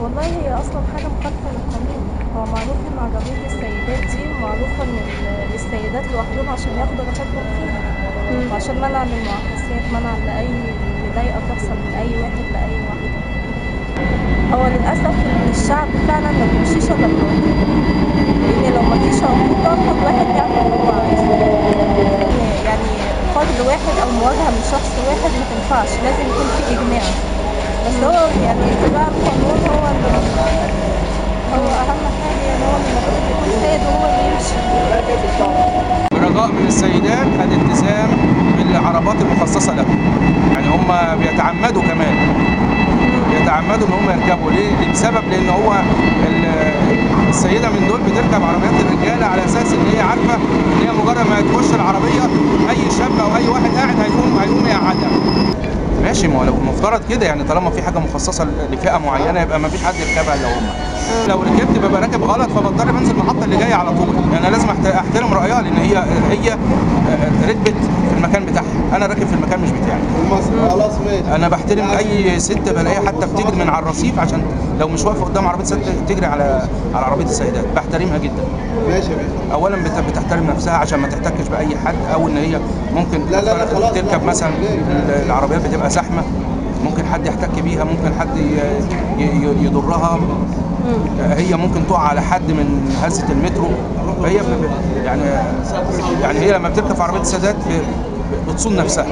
والله هي اصلا حاجه مخالفه للقانون هو معروف ان عربيه السيدات دي معروفه ان ال- للسيدات لوحدهم عشان ياخدوا راحتهم فيها وعشان منع من المعاكسات منع لاي مضايقه تحصل من اي واحد لاي واحده هو للاسف ان الشعب فعلا ما بيمشيش الا بالعقول لان لو ما فيش عقوبه كل واحد يعمل اللي هو عايزه يعني فرد واحد او مواجهه من شخص واحد ما تنفعش لازم يكون في اجماع بس هو يعني اتباع القانون هو اللي هو اهم حاجه يعني هو اللي المفروض يكون سيد وهو اللي يمشي برجاء من السيدات الالتزام بالعربات المخصصة لهم يعني هم بيتعمدوا كمان بيتعمدوا ان هم يركبوا ليه؟ بسبب لان هو ال- السيده من دول بتركب عربيات الرجاله على اساس ان هي عارفه ان هي مجرد ما تخش العربيه اي شاب او اي واحد قاعد هيقوم هيقوم يقعدها ماشي ما هو لو المفترض كده يعني طالما في حاجه مخصصه لفئه معينه يبقى ما فيش حد يركبها الا هم لو ركبت ببقى راكب غلط فبضطر بنزل المحطه اللي جايه على طول يعني انا لازم أحت- احترم رايها لان هي هي آه، ركبت في المكان بتاعها انا راكب في المكان مش بتاعي خلاص ماشي انا بحترم اي ست بلاقيها حتى بتجري من على الرصيف عشان لو مش واقفه قدام عربيه ست تجري على على عربيه السيدات بحترمها جدا ماشي يا باشا اولا بت- بتحترم نفسها عشان ما تحتكش باي حد او ان هي ممكن لا، لا، لا، خلاص، تركب لا، مثلا ال- العربيات بتبقى زحمه ممكن حد يحتك بيها ممكن حد ي- ي- ي- يضرها هي ممكن تقع على حد من هزه المترو فهي ب- يعني يعني هي لما بتركب في عربيه السادات ب- بتصون نفسها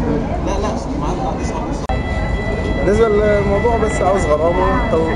بالنسبه للموضوع بس عاوز غرامه طو...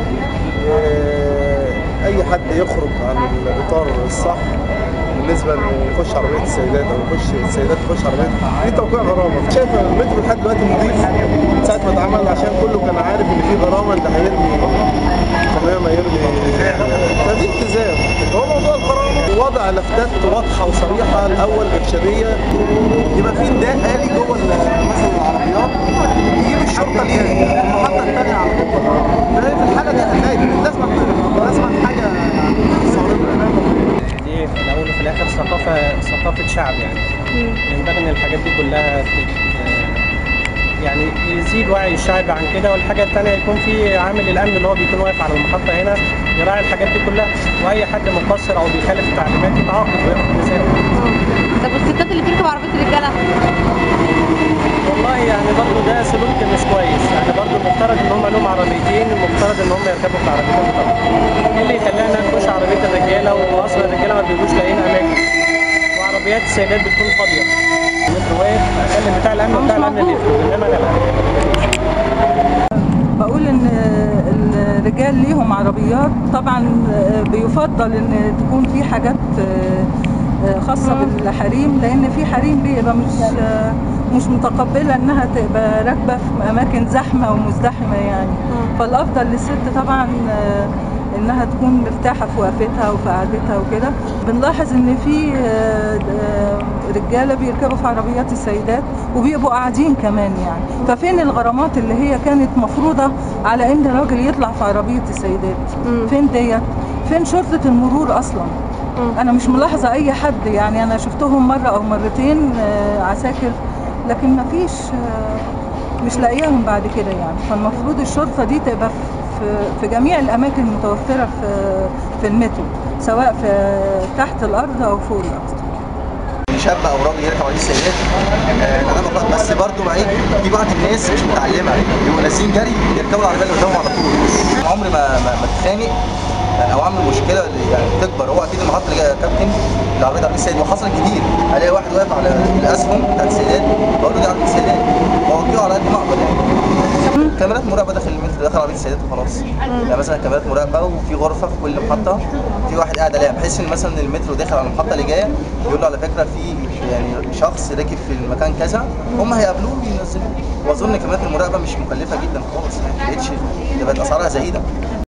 آه، اي حد يخرج عن الاطار الصح بالنسبه انه يخش عربيه السيدات او يخش السيدات تخش عربيه دي توقيع غرامه شايف المترو لحد دلوقتي نضيف من ساعه ما اتعمل عشان كله كان عارف ان في غرامه اللي هيرمي تمام هيرمي فدي التزام هو موضوع الغرامه وضع لفتات واضحه وصريحه الاول ارشاديه يبقى في نداء آلي جوه ال- مثلا العربيات يجيب الشرطه الجايه المحطه الثانيه على طول ده في الحاله دي هنلاقي لازم لازم حاجه صارمه دي في الاول وفي الاخر ثقافه ثقافه شعب يعني ينبغي ان الحاجات دي كلها تت- يعني يزيد وعي الشعب عن كده والحاجه الثانيه يكون في عامل الامن اللي هو بيكون واقف على المحطه هنا يراعي الحاجات دي كلها واي حد مقصر او بيخالف التعليمات يتعاقب وياخد جزاء طب والستات اللي بتركب عربيه الرجاله والله يعني برضه ده سلوك مش كويس يعني برضه المفترض ان هم لهم عربيتين المفترض ان هم يركبوا في عربيتين طبعا ايه اللي يخلينا نخش عربيه الرجاله واصلا الرجاله ما بيجوش لاقيين اماكن وعربيات السيدات بتكون فاضيه المترو واقف اكلم بتاع الامن بتاع الامن اللي يخرج انما انا لا بقول ان الرجال ليهم عربيات طبعا بيفضل ان تكون في حاجات خاصة بالحريم لان في حريم بيبقى مش مش متقبلة انها تبقى راكبة في اماكن زحمة ومزدحمة يعني فالافضل للست طبعا انها تكون مرتاحة في وقفتها وفي قعدتها وكده بنلاحظ ان في رجالة بيركبوا في عربيات السيدات وبيبقوا قاعدين كمان يعني ففين الغرامات اللي هي كانت مفروضة على ان الراجل يطلع في عربية السيدات فين ديت فين شرطة المرور اصلا انا مش ملاحظة اي حد يعني انا شفتهم مرة او مرتين عساكر لكن ما فيش مش لاقياهم بعد كده يعني فالمفروض الشرطة دي تبقى في في جميع الاماكن المتوفرة في في المترو سواء في تحت الارض او فوق الارض شاب او راجل يركب عربيه السيدات آه، ده غلط بس برضه معايا في بعض الناس مش متعلمه بيبقوا نازلين جري يركبوا العربيه اللي قدامهم على طول عمري ما ما ما اتخانق او اعمل مشكله يعني تكبر هو اكيد المحطه اللي جايه كابتن العربيه دي عربيه السيد وحصل كتير الاقي واحد واقف على الاسهم بتاعت السيدات بقول له دي عربيه السيدات بوجهه على قد ما اقدر يعني كاميرات مراقبه داخل المترو داخل عربيه السيدات وخلاص يعني مثلا كاميرات مراقبه وفي غرفه في كل محطه في واحد قاعد عليها بحيث ان مثلا المترو داخل على المحطه اللي جايه يقول له على فكره في يعني شخص راكب في المكان كذا هم هيقابلوه وينزلوه واظن كاميرات المراقبه مش مكلفه جدا خالص يعني ما بقتش ده بقت اسعارها زهيده